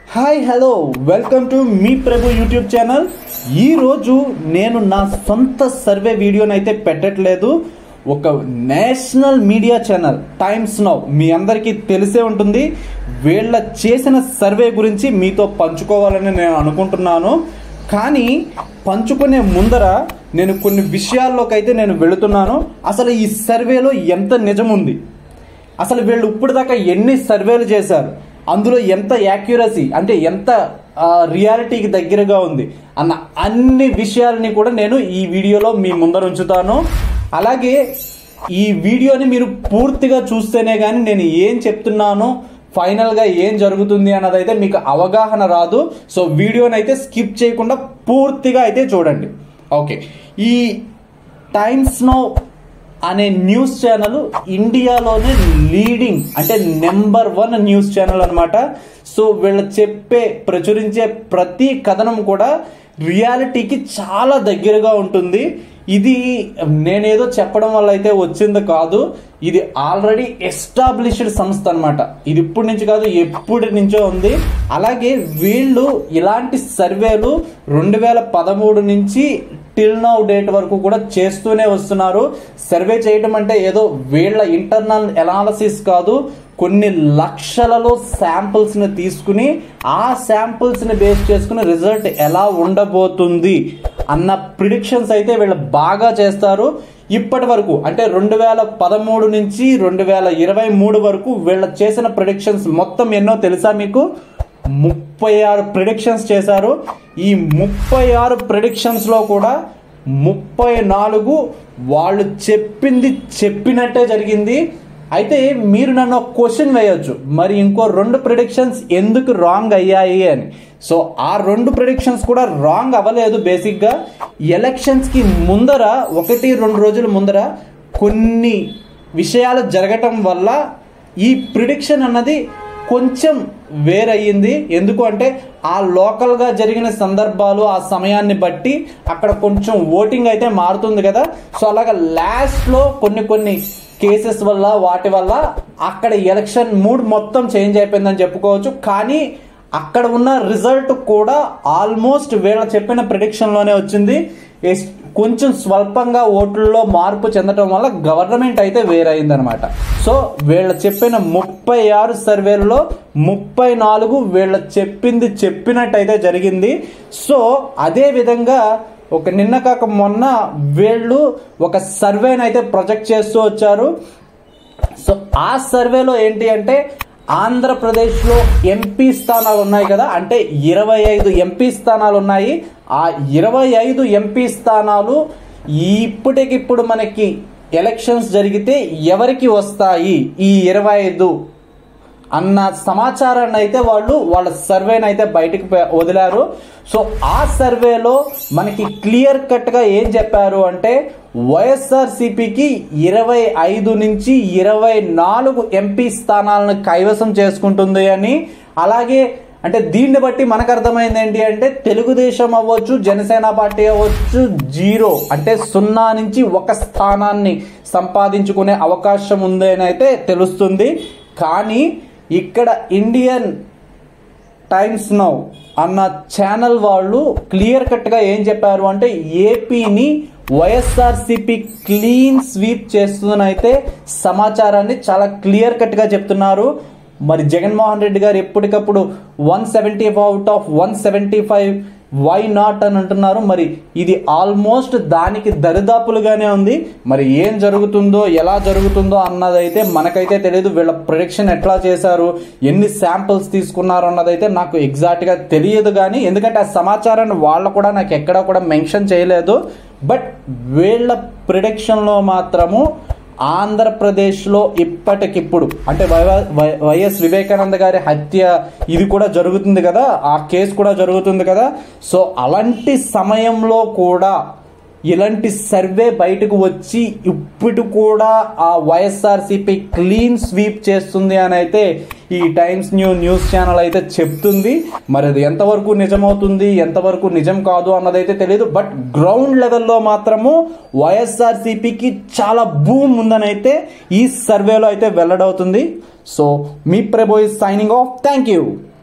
hi hello welcome to మీ Prabhu YouTube channel ఈరోజు నేను నా సొంత సర్వే వీడియోని అయితే పెట్టట్లేదు ఒక national media channel Times Now మీ అందరికీ తెలిసే ఉంటుంది వీళ్ళ చేసిన సర్వే గురించి మీతో పంచుకోవాలని నేను అనుకుంటున్నాను కానీ పంచుకునే ముందర నేను కొన్ని విషయాల్లోకి అయితే నేను వెళుతున్నాను అసలు ఈ సర్వేలో ఎంత నిజం ఉంది అసలు వీళ్ళు ఇప్పుడు దాకా ఎన్ని సర్వేలు చేశారు అందులో ఎంత యాక్యురసీ అంటే ఎంత రియాలిటీకి దగ్గరగా ఉంది అన్న అన్ని విషయాలని కూడా నేను ఈ వీడియోలో మీ ముందర ఉంచుతాను అలాగే ఈ వీడియోని మీరు పూర్తిగా చూస్తేనే కానీ నేను ఏం చెప్తున్నానో ఫైనల్గా ఏం జరుగుతుంది అన్నదైతే మీకు అవగాహన రాదు సో వీడియోని అయితే స్కిప్ చేయకుండా పూర్తిగా అయితే చూడండి ఓకే ఈ టైమ్స్ నో అనే న్యూస్ ఛానల్ ఇండియాలోనే లీడింగ్ అంటే నెంబర్ వన్ న్యూస్ ఛానల్ అనమాట సో వీళ్ళు చెప్పే ప్రచురించే ప్రతి కథనం కూడా రియాలిటీకి చాలా దగ్గరగా ఉంటుంది ఇది నేనేదో చెప్పడం వల్ల అయితే వచ్చింది కాదు ఇది ఆల్రెడీ ఎస్టాబ్లిష్డ్ సంస్థ అనమాట ఇది ఇప్పటి నుంచి కాదు ఎప్పటి నుంచో ఉంది అలాగే వీళ్ళు ఇలాంటి సర్వేలు రెండు వేల పదమూడు నుంచి టిల్ నౌ డేట్ వరకు కూడా చేస్తూనే వస్తున్నారు సర్వే చేయడం అంటే ఏదో వీళ్ళ ఇంటర్నల్ ఎనాలసిస్ కాదు కొన్ని లక్షలలో శాంపుల్స్ని తీసుకుని ఆ శాంపుల్స్ని బేస్ చేసుకుని రిజల్ట్ ఎలా ఉండబోతుంది అన్న ప్రిడిక్షన్స్ అయితే వీళ్ళు బాగా చేస్తారు ఇప్పటి వరకు అంటే రెండు వేల పదమూడు నుంచి రెండు వేల ఇరవై మూడు వరకు వీళ్ళ చేసిన ప్రిడిక్షన్స్ మొత్తం ఎన్నో తెలుసా మీకు ముప్పై ఆరు ప్రిడిక్షన్స్ చేశారు ఈ ముప్పై ఆరు ప్రిడిక్షన్స్లో కూడా ముప్పై నాలుగు వాళ్ళు చెప్పింది చెప్పినట్టే జరిగింది అయితే మీరు నన్ను ఒక క్వశ్చన్ వేయొచ్చు మరి ఇంకో రెండు ప్రిడిక్షన్స్ ఎందుకు రాంగ్ అయ్యాయి అని సో ఆ రెండు ప్రిడిక్షన్స్ కూడా రాంగ్ అవ్వలేదు బేసిక్గా ఎలక్షన్స్కి ముందర ఒకటి రెండు రోజుల ముందర కొన్ని విషయాలు జరగటం వల్ల ఈ ప్రిడిక్షన్ అన్నది కొంచెం వేరయ్యింది ఎందుకు అంటే ఆ లోకల్గా జరిగిన సందర్భాలు ఆ సమయాన్ని బట్టి అక్కడ కొంచెం ఓటింగ్ అయితే మారుతుంది కదా సో అలాగా లాస్ట్లో కొన్ని కొన్ని కేసెస్ వల్ల వాటి వల్ల అక్కడ ఎలక్షన్ మూడ్ మొత్తం చేంజ్ అయిపోయిందని చెప్పుకోవచ్చు కానీ అక్కడ ఉన్న రిజల్ట్ కూడా ఆల్మోస్ట్ వీళ్ళ చెప్పిన ప్రిడిక్షన్లోనే వచ్చింది కొంచెం స్వల్పంగా ఓట్లలో మార్పు చెందడం వల్ల గవర్నమెంట్ అయితే వేరైందనమాట సో వీళ్ళ చెప్పిన ముప్పై ఆరు సర్వేలలో ముప్పై నాలుగు వీళ్ళ చెప్పింది చెప్పినట్టయితే జరిగింది సో అదే విధంగా ఒక నిన్న కాక మొన్న వీళ్ళు ఒక సర్వేని అయితే ప్రొజెక్ట్ చేస్తూ వచ్చారు సో ఆ సర్వేలో ఏంటి అంటే ఆంధ్రప్రదేశ్లో ఎంపీ స్థానాలు ఉన్నాయి కదా అంటే ఇరవై ఐదు ఎంపీ స్థానాలు ఉన్నాయి ఆ ఇరవై ఐదు ఎంపీ స్థానాలు ఇప్పటికిప్పుడు మనకి ఎలక్షన్స్ జరిగితే ఎవరికి వస్తాయి ఈ ఇరవై ఐదు అన్న సమాచారాన్ని అయితే వాళ్ళు వాళ్ళ సర్వేని అయితే బయటకు వదిలారు సో ఆ సర్వేలో మనకి క్లియర్ కట్గా ఏం చెప్పారు అంటే వైఎస్ఆర్సిపికి ఇరవై ఐదు నుంచి ఇరవై నాలుగు ఎంపీ స్థానాలను కైవసం చేసుకుంటుంది అని అలాగే అంటే దీన్ని బట్టి మనకు అర్థమైంది ఏంటి అంటే తెలుగుదేశం అవ్వచ్చు జనసేన పార్టీ అవ్వచ్చు జీరో అంటే సున్నా నుంచి ఒక స్థానాన్ని సంపాదించుకునే అవకాశం ఉంది అని అయితే తెలుస్తుంది కానీ ఇక్కడ ఇండియన్ టైమ్స్ నౌ అన్న ఛానల్ వాళ్ళు క్లియర్ కట్గా ఏం చెప్పారు అంటే ఏపీని వైఎస్ఆర్సిపి క్లీన్ స్వీప్ చేస్తుందనైతే సమాచారాన్ని చాలా క్లియర్ కట్గా చెప్తున్నారు మరి జగన్మోహన్ రెడ్డి గారు ఎప్పటికప్పుడు one seventy out of one seventy five why not అని అంటున్నారు మరి ఇది ఆల్మోస్ట్ దానికి దరిదాపులుగానే ఉంది మరి ఏం జరుగుతుందో ఎలా జరుగుతుందో అన్నదైతే మనకైతే తెలియదు వీళ్ళ ప్రొడిక్షన్ ఎట్లా చేశారు ఎన్ని శాంపిల్స్ తీసుకున్నారు అన్నదైతే నాకు ఎగ్జాక్ట్గా తెలియదు కానీ ఎందుకంటే ఆ సమాచారాన్ని వాళ్ళు కూడా నాకు ఎక్కడా కూడా మెన్షన్ చేయలేదు బట్ వీళ్ళ ప్రిడిక్షన్లో మాత్రము ఆంధ్రప్రదేశ్లో ఇప్పటికిప్పుడు అంటే వైఎస్ వివేకానంద గారి హత్య ఇది కూడా జరుగుతుంది కదా ఆ కేసు కూడా జరుగుతుంది కదా సో అలాంటి సమయంలో కూడా ఇలాంటి సర్వే బయటకు వచ్చి ఇప్పుడు కూడా ఆ వైఎస్ఆర్సీపీ క్లీన్ స్వీప్ చేస్తుంది అని అయితే ఈ టైమ్స్ న్యూ న్యూస్ ఛానల్ అయితే చెప్తుంది మరి అది ఎంతవరకు నిజమవుతుంది ఎంతవరకు నిజం కాదు అన్నదైతే తెలియదు బట్ గ్రౌండ్ లెవెల్లో మాత్రము వైఎస్ఆర్సీపీకి చాలా భూమ్ ఉందని అయితే ఈ సర్వేలో అయితే వెల్లడవుతుంది సో మీ Prabhu is signing off thank you